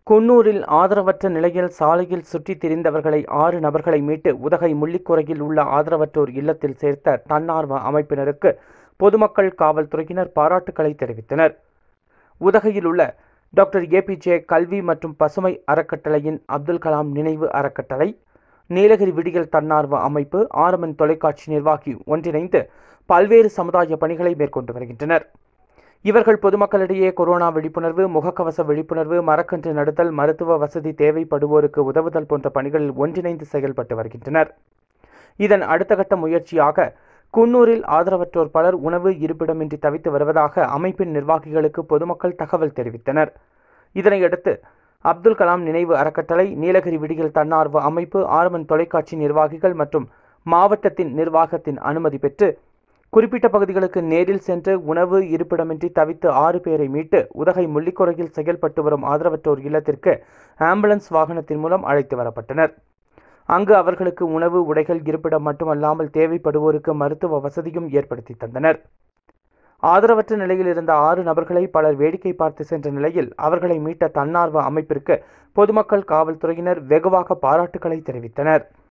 குன்னூரில் ஆதரவற்ற நிலையில் சாலையில் சுற்றித் திரிந்தவர்களை ஆறு நபர்களை மீட்டு உதகை முள்ளிக்குறையில் உள்ள ஆதரவற்றோர் இல்லத்தில் சேர்த்த தன்னார்வ அமைப்பினருக்கு பொதுமக்கள் காவல்துறையினர் பாராட்டுக்களை தெரிவித்தனர் உதகையில் உள்ள டாக்டர் ஏபிஜே கல்வி மற்றும் பசுமை அறக்கட்டளையின் அப்துல் கலாம் நினைவு அறக்கட்டளை நீலகிரி விடியல் தன்னார்வ அமைப்பு ஆரம்பன் தொலைக்காட்சி நிர்வாகி ஒன்றிணைந்து பல்வேறு சமுதாய பணிகளை மேற்கொண்டு வருகின்றனர் இவர்கள் பொதுமக்களிடையே கொரோனா விழிப்புணர்வு முகக்கவச விழிப்புணர்வு மரக்கன்று நடுதல் மருத்துவ வசதி தேவைப்படுவோருக்கு உதவுதல் போன்ற பணிகளில் ஒன்றிணைந்து செயல்பட்டு வருகின்றனர் இதன் அடுத்த கட்ட முயற்சியாக குன்னூரில் ஆதரவற்றோர் பலர் உணவு இருப்பிடமின்றி தவித்து வருவதாக அமைப்பின் நிர்வாகிகளுக்கு பொதுமக்கள் தகவல் தெரிவித்தனர் இதனையடுத்து அப்துல் கலாம் நினைவு அறக்கட்டளை நீலகிரி விடியல் தன்னார்வ அமைப்பு ஆரம்பன் தொலைக்காட்சி நிர்வாகிகள் மற்றும் மாவட்டத்தின் நிர்வாகத்தின் அனுமதி பெற்று குறிப்பிட்ட பகுதிகளுக்கு நேரில் சென்று உணவு இருப்பிடமின்றி தவித்து ஆறு பேரை மீட்டு உதகை முள்ளிக்குறையில் செயல்பட்டு வரும் ஆதரவற்றோர் இல்லத்திற்கு ஆம்புலன்ஸ் வாகனத்தின் மூலம் அழைத்து வரப்பட்டனர் அங்கு அவர்களுக்கு உணவு உடைகள் இருப்பிடம் மட்டுமல்லாமல் தேவைப்படுவோருக்கு மருத்துவ வசதியும் ஏற்படுத்தி தந்தனர் ஆதரவற்ற நிலையில் இருந்த ஆறு நபர்களை பலர் வேடிக்கை பார்த்து சென்ற நிலையில் அவர்களை மீட்ட தன்னார்வ அமைப்பிற்கு பொதுமக்கள் காவல்துறையினர் வெகுவாக பாராட்டுக்களை தெரிவித்தனர்